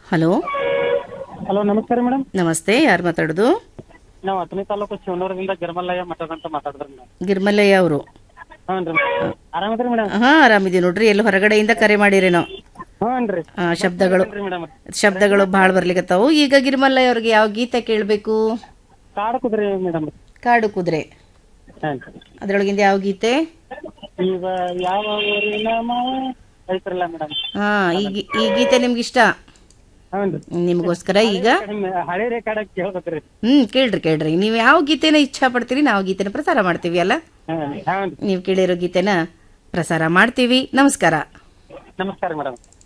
hello hello ನಮಸ್ಕಾರ madam ನಮಸ್ತೆ ಯಾರು ಮಾತಾಡೋದು ನಾವು ಹತ್ತನೇ ತಾಲೂಕು ಶಿವನೂರದಿಂದ ಗಿರ್ಮಲ್ಲಯ್ಯ ಮಠದ ಅಂತ ಮಾತಾಡಿದ್ರಿ ಮೇಡಮ್ ಗಿರ್ಮಲ್ಲಯ್ಯ ಅವರು ಹ್ಞೂ ರೀ ಆರಾಮದ್ರಿ ಮೇಡಮ್ ಹಾ ಆರಾಮಿದೀವಿ ನೋಡ್ರಿ ಎಲ್ಲ ಹೊರಗಡೆಯಿಂದ ಕರೆ ಮಾಡಿರೇನೋ ಹ್ಞೂ ರೀ ಆ, ಶಬ್ದಗಳು ಮೇಡಮ್ ಶಬ್ದಗಳು ಭಾಳ ಬರ್ಲಿಕತ್ತಾವು ಈಗ ಗಿರ್ಮಲ್ಲಯ್ಯ ಅವ್ರಿಗೆ ಯಾವ ಗೀತೆ ಕೇಳಬೇಕು ಕಾಡು ಕುದ್ರಿ ಮೇಡಮ್ ಕಾಡು ಕುದುರೆ ಹಾಂ ಅದ್ರೊಳಗಿಂದ ಯಾವ ಗೀತೆ ಈಗ ಯಾವ ಊರಿನ ಮಾವ ಐತ್ರಲ್ಲ ಮೇಡಮ್ ಹಾ ಈ ಗಿ- ಈ ಗೀತೆ ನಿಮ್ಗೆ ಇಷ್ಟ ಹ್ಞೂ ರೀ ನಿಮಗೋಸ್ಕರ ಈಗ ಹಳೆ ರೇಖಾಡಕ್ ಕೇಳ್ಬೇಕ್ರಿ ಹ್ಮ್ ಕೇಳ್ರಿ ಕೇಳ್ರಿ ನೀವು ಯಾವ ಗೀತೆನ ಇಚ್ಛಾ ಪಡ್ತೀರಿ ನಾವು ಗೀತೆನ ಪ್ರಸಾರ ಮಾಡ್ತೀವಿ ಅಲ್ಲ ಹ್ಞೂ ಹ್ಞೂ ನೀವು ಕೇಳಿರೋ ಗೀತೆನ ಪ್ರಸಾರ ಮಾಡ್ತೀವಿ ನಮಸ್ಕಾರ ನಮಸ್ಕಾರ ಮೇಡಮ್